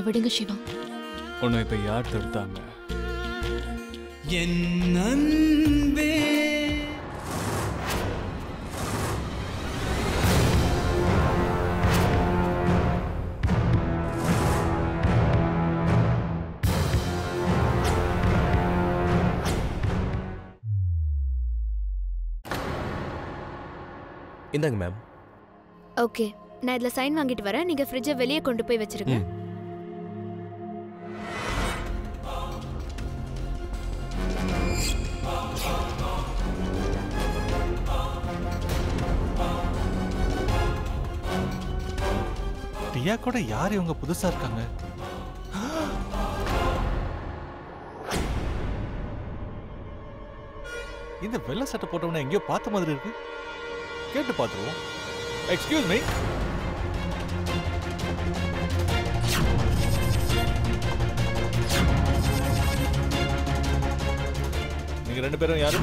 விடுங்க சிவா உன்னை இப்ப யார் தடுத்தாங்க என் அன்பே இந்தாங்க மேம் ஓகே நான் இதுல சைன் வாங்கிட்டு வரேன் நீங்க ஃப்ரிட்ஜை வெளியே கொண்டு போய் வச்சிருங்க ம். பிரியா கூட யார் இவங்க புதுசா இருக்காங்க இந்த வெள்ளை சட்டை போட்டவன எங்கேயோ பார்த்த மாதிரி இருக்கு கேட்டு பார்த்துருவோம் எக்ஸ்கியூஸ் மீ நீங்க ரெண்டு பேரும் யாரு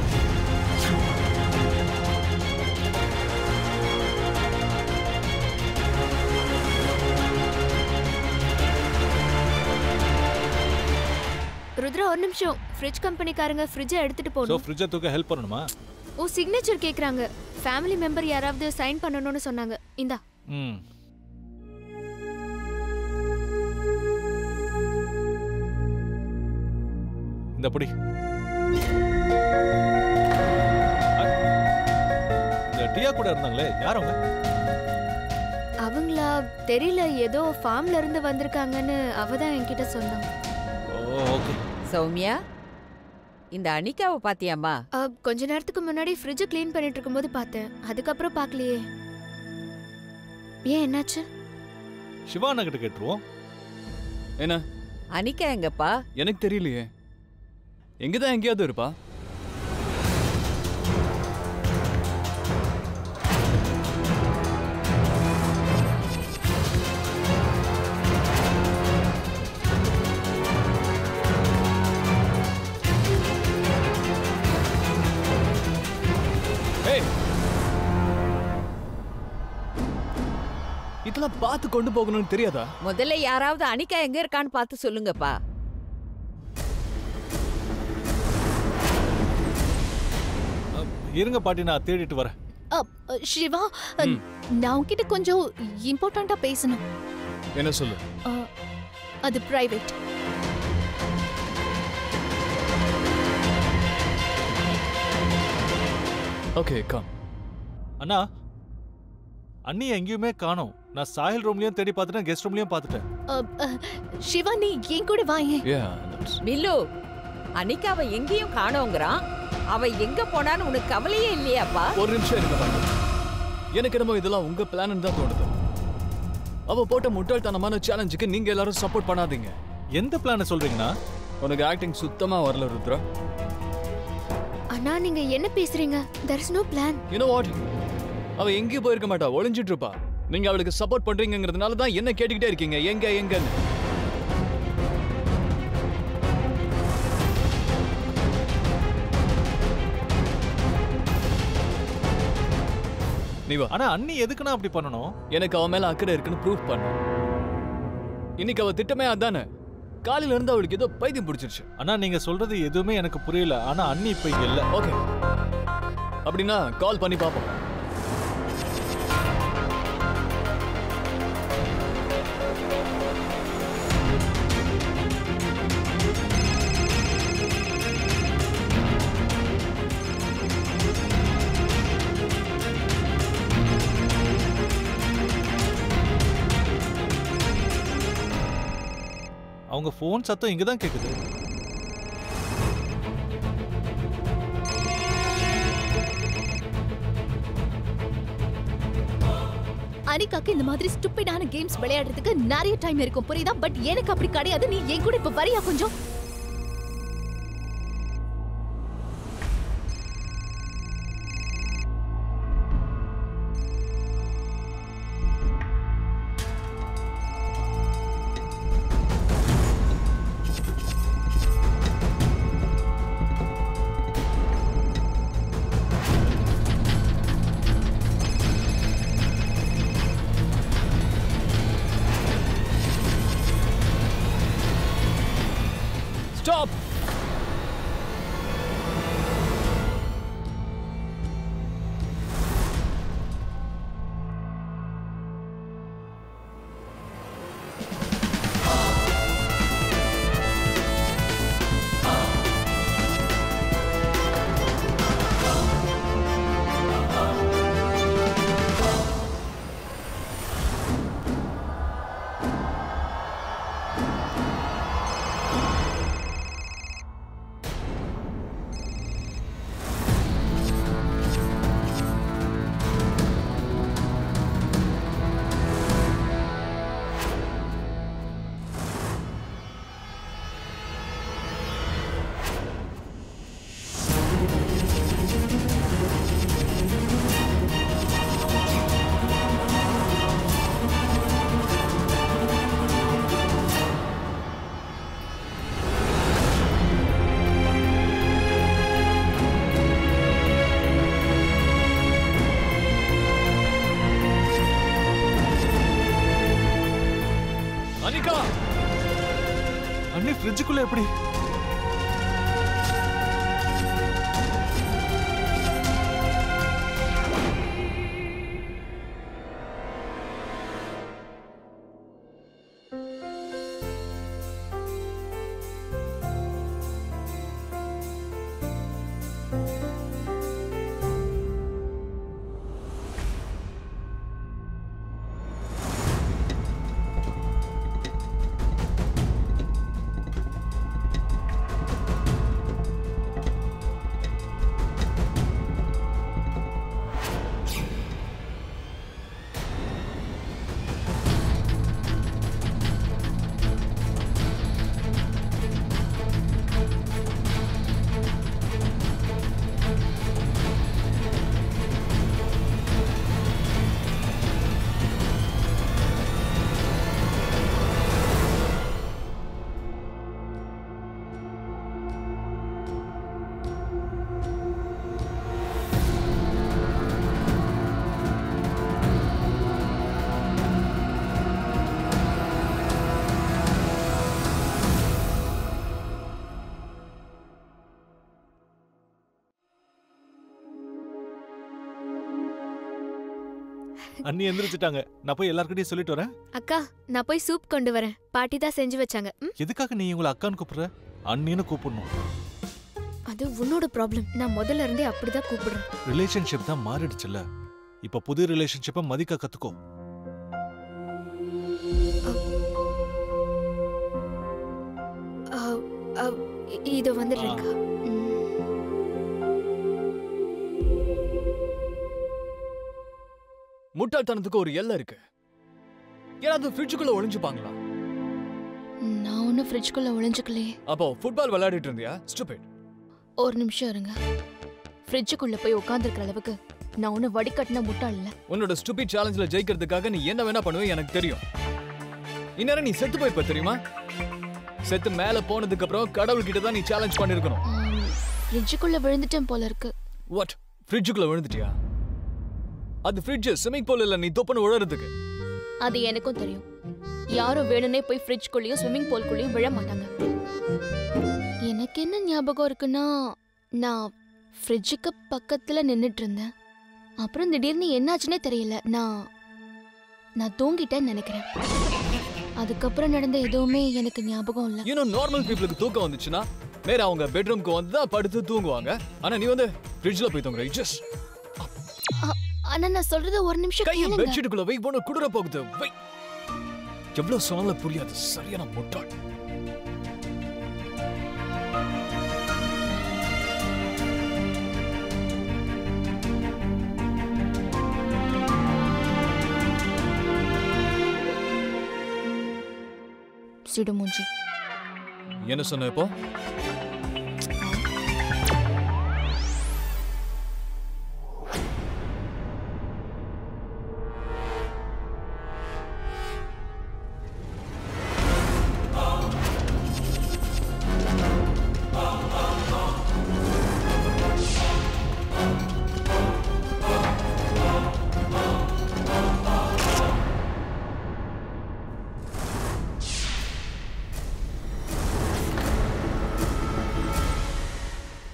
ருத்ரா ஒரு நிமிஷம் ஃப்ரிட்ஜ் கம்பெனிக்காரங்க ஃப்ரிட்ஜை எடுத்துட்டு ஸோ போகணும் ஃப்ரிட்ஜை தூக்க ஹெல்ப் பண்ணணுமா ஓ சிக்னேச்சர் கேக்குறாங்க ஃபேமிலி மெம்பர் யாராவது சைன் பண்ணணும்னு சொன்னாங்க இந்தா ம் இந்த படி இந்த டியா கூட இருந்தாங்களே யார் அவங்க அவங்களா தெரியல ஏதோ ஃபார்ம்ல இருந்து வந்திருக்காங்கன்னு அவ தான் என்கிட்ட சொன்னாங்க ஓ ஓகே சௌமியா இந்த அனிகாவை பாத்தியாம்மா அ, கொஞ்ச நேரத்துக்கு முன்னாடி ஃப்ரிட்ஜை க்ளீன் பண்ணிட்டு இருக்கும்போது பார்த்தேன் அதுக்கப்புறம் பார்க்கலையே ஏன் என்னாச்சு சிவானா கிட்ட கேட்டுருவோம் என்ன அனிகா எங்கப்பா எனக்கு தெரியலையே எங்கதான் எங்கேயாவது இருப்பா ஏய் இதெல்லாம் பார்த்து கொண்டு போகணும்னு தெரியாதா முதல்ல யாராவது அனிகா எங்க இருக்கான்னு பார்த்து சொல்லுங்கப்பா அ, இருங்க பாட்டி நான் தேடிட்டு வரேன் அ, அ, சிவா அ, நான் உன்கிட்ட கொஞ்சம் இம்பார்ட்டண்டா பேசணும் என்ன சொல்லு அ, அது பிரைவேட் ஓகே கம் அண்ணா அண்ணி எங்கேயுமே காணோம் நான் சாயல் ரூம்லயும் தேடி பார்த்துட்டேன் கெஸ்ட் ரூம்லயும் பார்த்துட்டேன் சிவா நீ என் கூட வாயேன் யா தட்ஸ் மில்லு அனிகாவை எங்கேயும் காணோங்கிறான் அவ எங்க போனான்னு உனக்கு கவலையே இல்லையாப்பா ஒரு நிமிஷம் இருங்க பாருங்க எனக்கு என்னமோ இதெல்லாம் உங்க பிளான் தான் தோணுது அவ போட்ட முட்டாள்தனமான சேலஞ்சுக்கு நீங்க எல்லாரும் சப்போர்ட் பண்ணாதீங்க எந்த பிளான சொல்றீங்கண்ணா உனக்கு ஆக்டிங் சுத்தமா வரல ருத்ரா அண்ணா நீங்க என்ன பேசுறீங்க there is no plan you know what அவ எங்கேயும் போயிருக்க மாட்டா ஒளிஞ்சிட்டு இருப்பா நீங்க அவளுக்கு சப்போர்ட் பண்றீங்கிறதுனால தான் என்ன கேட்டுக்கிட்டே இருக்கீங்க எங்க எங்கன்னு நீ வா ஆனா அண்ணி எதுக்குண்ணா அப்படி பண்ணணும் எனக்கு அவன் மேல அக்கறை இருக்குன்னு ப்ரூவ் பண்ண இன்னைக்கு அவ திட்டமே அதானே காலையில இருந்து அவளுக்கு ஏதோ பைத்தியம் பிடிச்சிருச்சு அண்ணா நீங்க சொல்றது எதுவுமே எனக்கு புரியல ஆனா அண்ணி இப்ப இங்க இல்ல ஓகே அப்படின்னா கால் பண்ணி பார்ப்போம் அவங்க ஃபோன் சத்தம் இங்க தான் கேக்குது அனிகாக்கு இந்த மாதிரி ஸ்டூப்பிடான கேம்ஸ் விளையாடுறதுக்கு நிறைய டைம் இருக்கும் புரியுதா பட் எனக்கு அப்படி கிடையாது நீ என் கூட இப்ப வரியா கொஞ்சம் ஸ்டாப் அனிகா அண்ணி ஃப்ரிட்ஜுக்குள்ள எப்படி அண்ணி எந்திரிச்சிட்டாங்க நான் போய் எல்லார்கிட்டயும் சொல்லிட்டு வரேன் அக்கா நான் போய் சூப் கொண்டு வரேன் பாட்டி தான் செஞ்சு வச்சாங்க ம், எதுக்காக நீ உங்களை அக்கான்னு கூப்பிடுற அண்ணின்னு கூப்பிடணும் அது உன்னோட ப்ராப்ளம் நான் முதல்ல இருந்தே அப்படிதான் கூப்பிடுறேன் ரிலேஷன்ஷிப் தான் மாறிடுச்சுல்ல இப்ப புது ரிலேஷன்ஷிப்பை மதிக்க கத்துக்கோ அ, அ, இ- இது வந்துடுறேங்க்கா ம். முட்டாள்தனத்துக்கு ஒரு எல்லை இருக்கு யாராவது ஃப்ரிட்ஜுக்குள்ள ஒளிஞ்சுப்பாங்களா நான் ஒன்றும் ஃப்ரிட்ஜ்குள்ள ஒளிஞ்சுக்கலையே அப்போ ஃபுட்பால் விளையாடிட்டு இருந்தியா ஸ்டூபிட் ஒரு நிமிஷம் இருங்க ஃப்ரிட்ஜுக்குள்ள போய் உட்காந்துருக்கிற அளவுக்கு நான் ஒன்றும் வடிகட்டின முட்டாள் இல்ல உன்னோட ஸ்டூபிட் சேலஞ்சில் ஜெயிக்கிறதுக்காக நீ என்ன வேணா பண்ணுவே எனக்கு தெரியும் இந்நேரம் நீ செத்து போய்ப்ப தெரியுமா செத்து மேல போனதுக்கு அப்புறம் கடவுள்கிட்ட தான் நீ சேலஞ்ச் பண்ணிருக்கணும் ஆம், ஃப்ரிட்ஜுக்குள்ள விழுந்துட்டேன் போல இருக்கு வாட் ஃப்ரிட்ஜுக்குள்ள விழுந்துட்டியா அது ஃப்ரிட்ஜ் ஸ்விமிங் பூல் இல்ல நீ தொப்புன்னு விழுறதுக்கு அது எனக்கும் தெரியும் யாரும் வேணும்னே போய் ஃப்ரிட்ஜ்குள்ளேயும் ஸ்விம்மிங் பூல்குள்ளேயும் விழ மாட்டாங்க எனக்கு என்ன ஞாபகம் இருக்குன்னா நான் ஃப்ரிட்ஜுக்கு பக்கத்துல நின்னுட்டு இருந்தேன் அப்புறம் திடீர்னு என்னாச்சுன்னே தெரியல நான் நான் தூங்கிட்டேன்னு நினைக்கிறேன் அதுக்கப்புறம் நடந்த எதுவுமே எனக்கு ஞாபகம் இல்லை இன்னும் நார்மல் பீப்புளுக்கு தூக்கம் வந்துச்சுன்னா நேரா அவங்க பெட்ரூம்க்கு வந்து தான் படுத்து தூங்குவாங்க ஆனா நீ வந்து ஃப்ரிட்ஜ்ல போய் தூங்குற ஜஸ்ட் ஆனா நான் சொல்றது ஒரு நிமிஷம் கையை கேளுங்க பெட்ஷீட்டுக்குள்ள வை பொண்ணு குடுற போகுது வை எவ்வளவு சொன்னாலும் புரியாது சரியான முட்டாள் சிடுமூஞ்சி என்ன சொன்ன இப்போ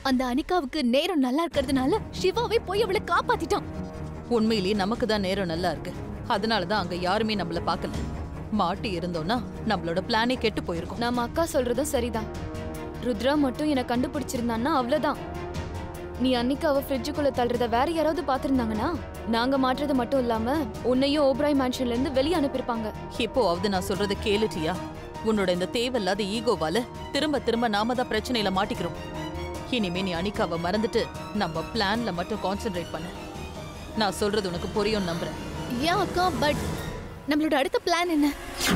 அந்த அனிகாவுக்கு நேரம் நல்லா இருக்கிறதுனால சிவாவே போய் அவளை காப்பாத்திட்டான் உண்மையிலேயே நமக்கு தான் நேரம் நல்லா இருக்கு அதனால தான் அங்க யாருமே நம்மள பார்க்கல மாட்டி இருந்தோம்னா நம்மளோட பிளானே கெட்டு போயிருக்கும் நம்ம அக்கா சொல்றதும் சரிதான் ருத்ரா மட்டும் என்னை கண்டுபிடிச்சிருந்தான்னா அவ்வளவுதான் நீ அன்னைக்கு அவ ஃப்ரிட்ஜுக்குள்ள தள்ளுறத வேற யாராவது பாத்திருந்தாங்கன்னா நாங்க மாட்டுறது மட்டும் இல்லாம உன்னையும் ஓப்ராய் மேன்ஷன்ல இருந்து வெளியே அனுப்பியிருப்பாங்க இப்போவாவது நான் சொல்றத கேளுட்டியா உன்னோட இந்த தேவையில்லாத ஈகோவால திரும்ப திரும்ப நாம தான் பிரச்சனையில மாட்டிக்கிறோம் இனிமே நீ அனிகாவை மறந்துட்டு நம்ம பிளான்ல மட்டும் கான்சென்ட்ரேட் பண்ணு நான் சொல்றது உனக்கு புரியும் நம்புறேன் ஏன் அக்கா பட் நம்மளோட அடுத்த பிளான் என்ன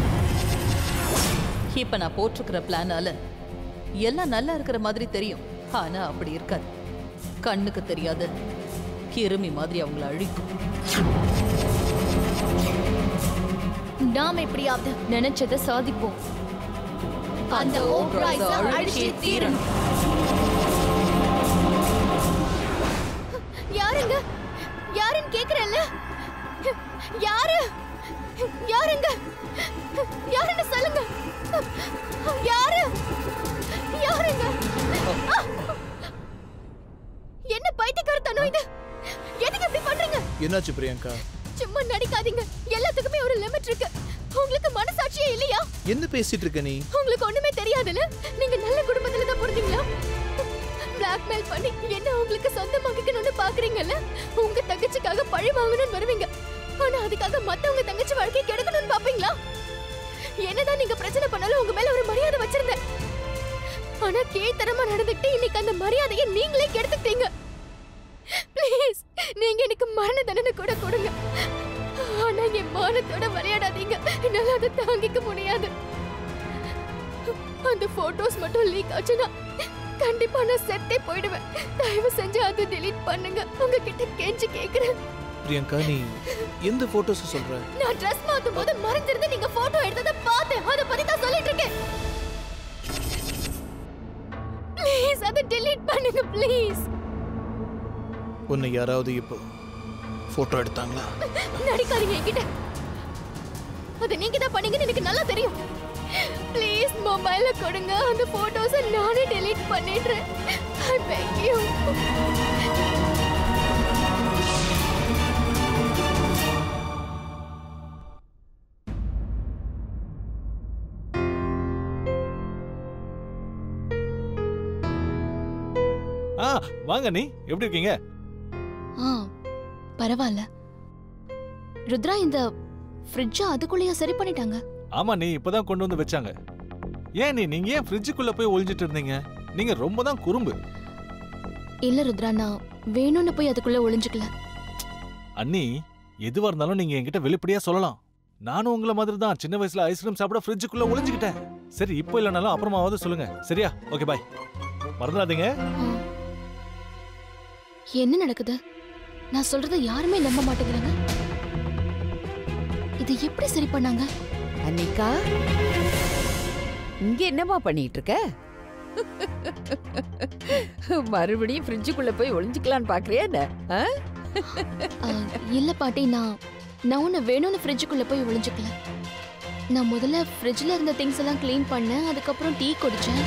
இப்ப நான் போட்டிருக்கிற பிளானால எல்லாம் நல்லா இருக்கிற மாதிரி தெரியும் ஆனா அப்படி இருக்காது கண்ணுக்கு தெரியாத கிருமி மாதிரி அவங்கள அழிக்கும் நாம எப்படியாவது நினைச்சதை சாதிப்போம் அந்த ஓப்ராய்ஸ அழிச்சே தீரணும் யாருங்க யாருன்னு கேக்குறல்ல யாரு யாருங்க யாருன்னு சொல்லுங்க யாரு யாருங்க என்ன பைத்தியக்காரத்தனம் இது எதுக்கு இப்படி பண்றீங்க என்னாச்சு பிரியங்கா சும்மா நடிக்காதீங்க எல்லாத்துக்குமே ஒரு லிமிட் இருக்கு உங்களுக்கு மனசாட்சியே இல்லையா என்ன பேசிட்டு இருக்க நீ உங்களுக்கு ஒண்ணுமே தெரியாதுல்ல நீங்க நல்ல குடும்பத்துல தான் பிறந்தீங்களா பிளாக்மெயில் பண்ணி என்ன உங்களுக்கு சொந்தமாக்கிக்கணும்னு பாக்குறீங்கல்ல உங்க தங்கச்சிக்காக பழி வாங்கணும்னு வருவீங்க ஆனா அதுக்காக மத்தவங்க தங்கச்சி வாழ்க்கையை கெடுக்கணும்னு பாப்பீங்களா என்னதான் நீங்க பிரச்சனை பண்ணாலும் உங்க மேல ஒரு மரியாதை வச்சிருந்தேன் ஆனா கீழ்த்தரமா நடந்துக்கிட்டு இன்னைக்கு அந்த மரியாதையை நீங்களே கெடுத்துட்டீங்க ப்ளீஸ் நீங்க எனக்கு மரண தண்டனை கூட கொடுங்க ஆனா என் மானத்தோட விளையாடாதீங்க என்னால அதை தாங்கிக்க முடியாது அந்த போட்டோஸ் மட்டும் லீக் ஆச்சுன்னா கண்டிப்பா நான் செத்தே போயிடுவேன் தயவு செஞ்சு அதை delete பண்ணுங்க உங்ககிட்ட கெஞ்சி கேக்குறேன் பிரியங்கா நீ எந்த போட்டோஸ் சொல்ற நான் ட்ரெஸ் மாத்தும் போது மறைஞ்சிருந்து நீங்க போட்டோ எடுத்ததை பார்த்தேன் அதை பத்தி தான் சொல்லிட்டு இருக்கேன் ப்ளீஸ் அதை delete பண்ணுங்க ப்ளீஸ் உன்னை யாராவது இப்போ போட்டோ எடுத்தாங்களா நடிக்காதீங்க என்கிட்ட அதை நீங்க தான் பண்ணீங்கன்னு எனக்கு நல்லா தெரியும் ப்ளீஸ் மொபைல்ல கொடுங்க அந்த போட்டோஸை நானே delete பண்ணிடுறேன் ஐ பெக் யூ ஆ வாங்க நீ எப்படி இருக்கீங்க ஆ பரவாயில்ல ருத்ரா இந்த ஃப்ரிட்ஜை அதுக்குள்ளேயே சரி பண்ணிட்டாங்க ஆமா நீ இப்பதான் கொண்டு வந்து வச்சாங்க ஏன் நீ நீங்க ஏன் ஃப்ரிட்ஜுக்குள்ள போய் ஒளிஞ்சிட்டு இருந்தீங்க நீங்க ரொம்ப தான் குறும்பு இல்ல ருத்ரா நான் வேணும்னு போய் அதுக்குள்ள ஒளிஞ்சுக்கல அண்ணி எதுவா இருந்தாலும் நீங்க என்கிட்ட வெளிப்படையா சொல்லலாம் நானும் உங்களை மாதிரி தான் சின்ன வயசுல ஐஸ்கிரீம் சாப்பிட ஃப்ரிட்ஜுக்குள்ள ஒளிஞ்சுக்கிட்டேன் சரி இப்போ இல்லைனாலும் அப்புறமாவது சொல்லுங்க சரியா ஓகே பாய் மறந்துடாதீங்க ஆ. என்ன நடக்குது நான் சொல்றத யாருமே நம்ப மாட்டேங்கிறாங்க இது எப்படி சரி பண்ணாங்க அன்னிகா இங்க என்னமா பண்ணிட்டு இருக்க மறுபடியும் ஃப்ரிட்ஜுக்குள்ள போய் ஒளிஞ்சுக்கலான்னு பாக்குறியா என்ன ஆ? ஆ, இல்ல பாட்டி நான் நான் உன்னை வேணும்னு ஃப்ரிட்ஜுக்குள்ள போய் ஒளிஞ்சுக்கல நான் முதல்ல ஃப்ரிட்ஜ்ல இருந்த திங்ஸ் எல்லாம் க்ளீன் பண்ணேன் அதுக்கப்புறம் டீ குடிச்சேன்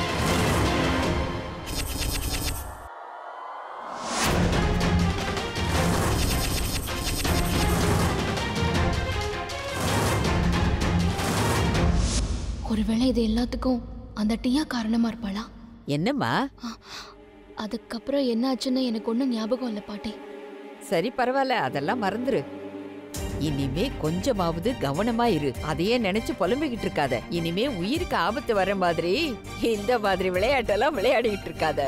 ஒருவேளை இது எல்லாத்துக்கும் அந்த டீயா காரணமா இருப்பாளா என்னம்மா அதுக்கப்புறம் என்ன ஆச்சுன்னு எனக்கு ஒன்றும் ஞாபகம் இல்லை பாட்டி சரி பரவாயில்ல அதெல்லாம் மறந்துரு இனிமே கொஞ்சமாவது கவனமா இரு அதையே நினைச்சு புலம்பிக்கிட்டு இருக்காத இனிமே உயிருக்கு ஆபத்து வர மாதிரி இந்த மாதிரி விளையாட்டெல்லாம் விளையாடிக்கிட்டு இருக்காத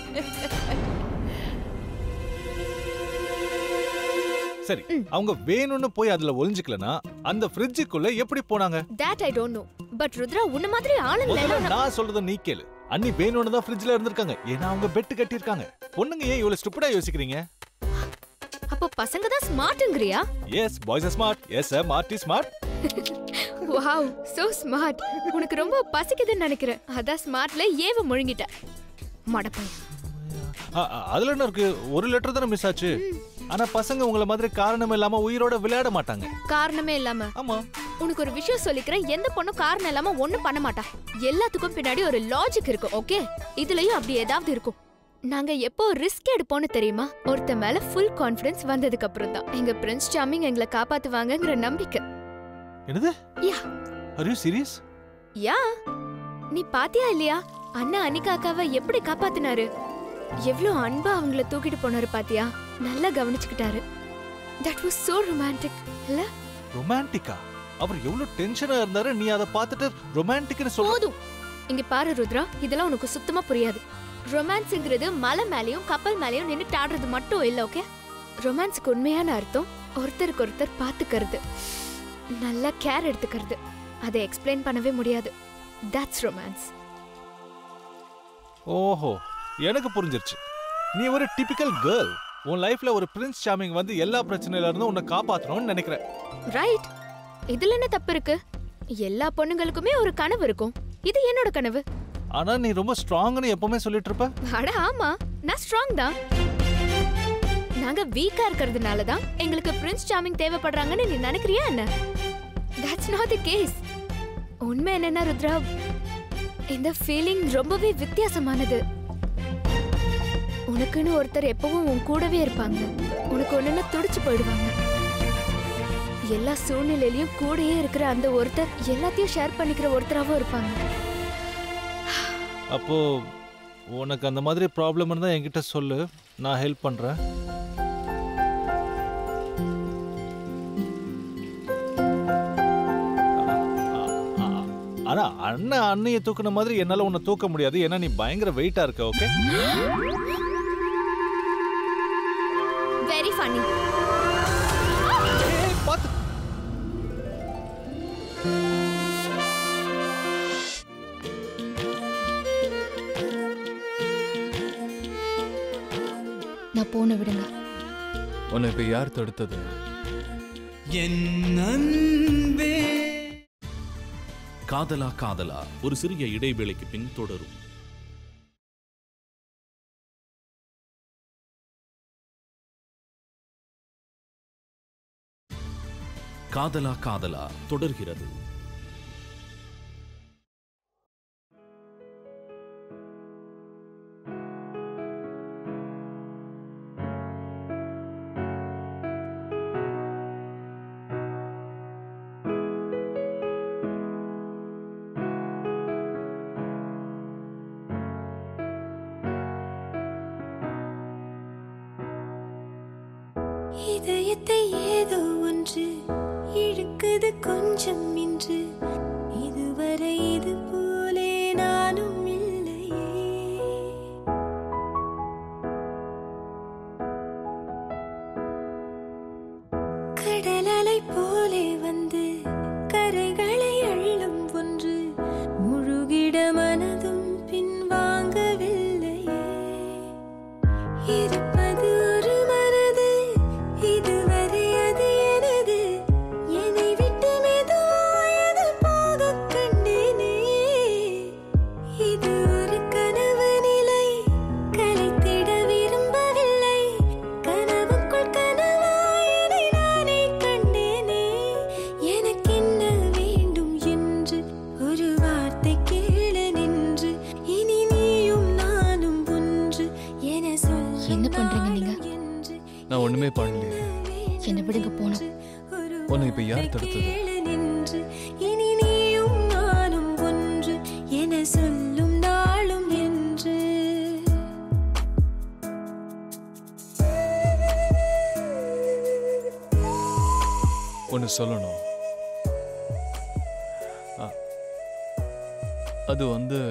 சரி அவங்க வேணும்னு போய் அதுல ஒளிஞ்சுக்கலனா அந்த ஃப்ரிட்ஜுக்குள்ள எப்படி போனாங்க that I don't know but Rudra உன்ன மாதிரி ஆளுங்களை முதல்ல எல்லாம் நான் சொல்றத நீ கேளு அண்ணி வேணும்னு தான் ஃப்ரிட்ஜ்ல இருந்திருக்காங்க ஏன்னா அவங்க பெட் கட்டியிருக்காங்க பொண்ணுங்க ஏன் இவ்வளவு ஸ்டூப்பிடா யோசிக்கிறீங்க அப்போ பசங்க தான் ஸ்மார்ட்ங்கறியா yes boys are smart smarty smart wow so smart உனக்கு ரொம்ப பசிக்குதுன்னு நினைக்கிறேன் அதான் ஸ்மார்ட்ல ஏவ முழுங்கிட்ட மடப்பையன் அதுல என்ன இருக்கு ஒரு லெட்டர் தானே மிஸ் ஆச்சு ஆனா பசங்க உங்கள மாதிரி காரணம் இல்லாம உயிரோட விளையாட மாட்டாங்க காரணமே இல்லாம ஆமா உனக்கு ஒரு விஷயம் சொல்லிக்கிறேன் எந்த பொண்ணும் காரணம் இல்லாம ஒண்ணும் பண்ண மாட்டா எல்லாத்துக்கும் பின்னாடி ஒரு லாஜிக் இருக்கும் ஓகே இதுலயும் அப்படி ஏதாவது இருக்கும் நாங்க எப்போ ரிஸ்க் எடுப்போம்னு தெரியுமா ஒருத்த மேல ஃபுல் கான்ஃபிடன்ஸ் வந்ததுக்கு அப்புறம் தான் எங்க பிரின்ஸ் சாமிங் எங்களை காப்பாத்துவாங்கங்கிற நம்பிக்கை என்னது yeah are you serious yeah நீ பாத்தியா இல்லையா அண்ணா அனிகா அக்காவை எப்படி காப்பாத்தினாரு எவ்வளவு அன்பா அவங்கள தூக்கிட்டு போனாரு பாத்தியா நல்லா கவனிச்சுக்கிட்டாரு தட் வாஸ் சோ ரொமான்டிக் இல்ல ரொமான்டிக்கா அவர் எவ்வளவு டென்ஷனா இருந்தாரு நீ அதை பார்த்துட்டு ரொமான்டிக்னு சொல்ற போதும் இங்க பாரு ருத்ரா இதெல்லாம் உனக்கு சுத்தமா புரியாது ரொமான்ஸ்ங்கிறது மலை மேலயும் கப்பல் மேலயும் நின்னுட்டு ஆடுறது மட்டும் இல்ல ஓகே ரொமான்ஸ்க்கு உண்மையான அர்த்தம் ஒருத்தருக்கு ஒருத்தர் பாத்துக்கிறது நல்லா கேர் எடுத்துக்கிறது அதை எக்ஸ்பிளைன் பண்ணவே முடியாது தட்ஸ் ரொமான்ஸ் ஓஹோ எனக்கு புரிஞ்சிருச்சு நீ ஒரு டிபிக்கல் கேர்ள் உன் லைஃப்ல ஒரு பிரின்ஸ் சாமிங் வந்து எல்லா பிரச்சனையில இருந்தும் உன்னை காப்பாத்தணும்னு நினைக்கிறேன் ரைட் இதுல என்ன தப்பு இருக்கு எல்லா பொண்ணுங்களுக்குமே ஒரு கனவு இருக்கும் இது என்னோட கனவு ஆனா நீ ரொம்ப ஸ்ட்ராங்னு எப்பவுமே சொல்லிட்டு இருப்ப அட ஆமா நான் ஸ்ட்ராங் தான் நாங்க வீக்கா இருக்கிறதுனால தான் எங்களுக்கு பிரின்ஸ் சாமிங் தேவைப்படுறாங்கன்னு நீ நினைக்கிறியா என்ன தட்ஸ் நாட் தி கேஸ் உண்மை என்னன்னா ருத்ரா இந்த ஃபீலிங் ரொம்பவே வித்தியாசமானது உனக்குன்னு ஒருத்தர் எப்பவும் உன் கூடவே இருப்பாங்க உனக்கு ஒண்ணுன்னா துடிச்சு போயிடுவாங்க எல்லா சூழ்நிலையிலயும் கூடயே இருக்கிற அந்த ஒருத்தர் எல்லாத்தையும் ஷேர் பண்ணிக்கிற ஒருத்தராவும் இருப்பாங்க அப்போ உனக்கு அந்த மாதிரி ப்ராப்ளம் இருந்தா என்கிட்ட சொல்லு நான் ஹெல்ப் பண்றேன் ஆ, ஆ, ஆனா அண்ணன் அண்ணைய தூக்குன மாதிரி என்னால உன்னை தூக்க முடியாது ஏன்னா நீ பயங்கர வெயிட்டா இருக்க ஓகே வெரி ஃபன்னி பார்த்து நான் போன விடுங்க உன்னை இப்ப யார் தடுத்தது என் அன்பே காதலா காதலா ஒரு சிறிய இடைவேளைக்கு பின் தொடரும் காதலா காதலா தொடர்கிறது இதயத்தை ஏதோ ஒன்று இழுக்குது கொஞ்சம் இன்று இதுவரை இது போலே நானும் இல்லையே கடலலை போலே வந்து கரைகளை அள்ளும் ஒன்று முழுகிட மனதும் பின்வாங்கவில்லையே இருப்பது ஒரு மனது இதுவரை அது எனது என்னை விட்டு மெதுவாயது போகக் கண்டேனே இது ஒரு கனவு நிலை கலைத்திட விரும்பவில்லை கனவுக்குள் கனவாய் என்னை நானே கண்டேனே எனக்கென்ன வேண்டும் என்று ஒரு வார்த்தை கேள நின்று இனி நீயும் நானும் ஒன்று என சொல்ல என்ன பண்றீங்க நீங்க? நான் ஒண்ணுமே பண்ணலையே என்னை விடுங்க போனோம் உன்னை இப்ப யார் தடுத்தது கேளு நின்று இனி நீயும் நானும் ஒன்று என சொல்லும் நாளும் என்று ஒன்னு சொல்லணும் ஆ, அது வந்து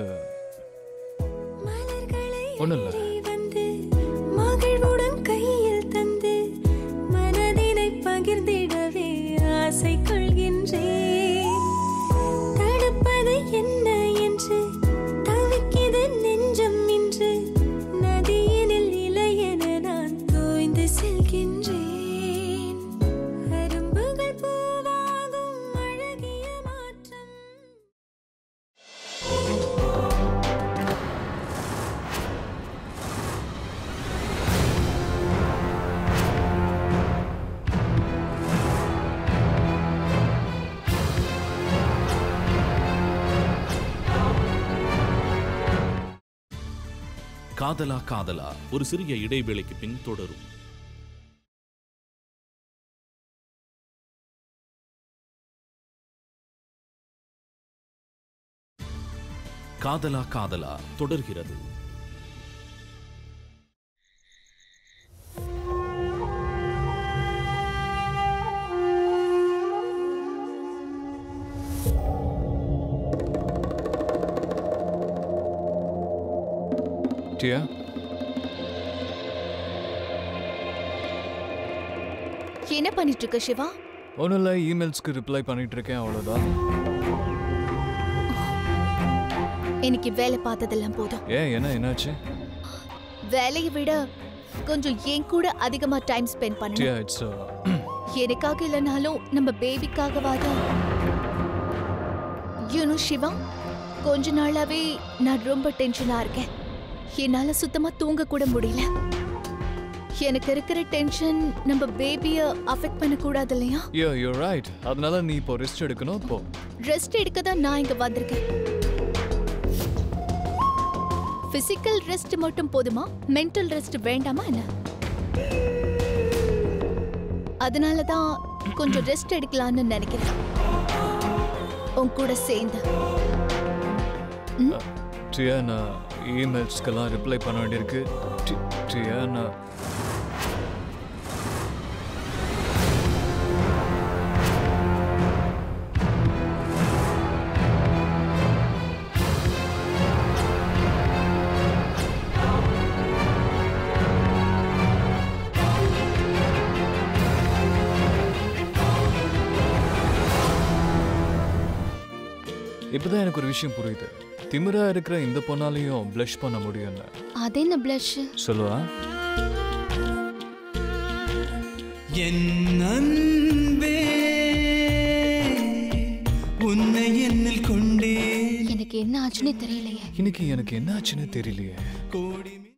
ஒண்ணும் இல்ல வந்து மகிழ்வுடன் கையில் தந்து மனதினை பகிர்ந்திடவே ஆசை கொள்கின்றேன் தடுப்பது என்ன என்று தவிக்கிது நெஞ்சம் இன்று நதியினில் இலையென நான் தோய்ந்து செல்கின்றேன் அரும்புகள் பூவாகும் அழகிய மாற்றம் காதலா காதலா ஒரு சிறிய இடைவேளைக்கு பின் தொடரும் காதலா காதலா தொடர்கிறது டியா என்ன பண்ணிட்டு இருக்க சிவா ஒன்றும் இல்லை இமெயில்ஸ்க்கு ரிப்ளை பண்ணிட்டு இருக்கேன் அவ்வளோதான் இன்னைக்கு வேலை பார்த்ததெல்லாம் போதும் ஏன் என்ன என்னாச்சு வேலையை விட கொஞ்சம் என் கூட அதிகமா டைம் ஸ்பெண்ட் பண்ணணும் டியா இட்ஸ் எனக்காக இல்லைனாலும் நம்ம பேபிக்காகவாதான் யூனோ சிவா கொஞ்ச நாளாவே நான் ரொம்ப டென்ஷனா இருக்கேன் என்னால சுத்தமா தூங்க கூட முடியல எனக்கு இருக்கிற டென்ஷன் நம்ம பேபிய அஃபெக்ட் பண்ண கூடாது இல்லையா யோ யூ ரைட் அதனால நீ இப்போ ரெஸ்ட் எடுக்கணும் இப்போ ரெஸ்ட் எடுக்க தான் நான் இங்க வந்திருக்கேன் பிசிக்கல் ரெஸ்ட் மட்டும் போதுமா மென்டல் ரெஸ்ட் வேண்டாமா என்ன அதனால தான் கொஞ்சம் ரெஸ்ட் எடுக்கலாம்னு நினைக்கிறேன் உன் கூட சேர்ந்து டியா நான் இமெயில்ஸ்க்கெல்லாம் ரிப்ளை பண்ண வேண்டியிருக்கு டி- டியா நான் இப்பதான் எனக்கு ஒரு விஷயம் புரியுது திமிரா இருக்கிற இந்த பொண்ணாலையும் ப்ளஷ் பண்ண முடியும்ல அது என்ன பிளஷ் சொல்லுவா என் அன்பே உன்னை என்னில் கொண்டே எனக்கு என்ன ஆச்சுன்னே தெரியலையே இன்னைக்கு எனக்கு என்ன ஆச்சுன்னு தெரியலையே கோடி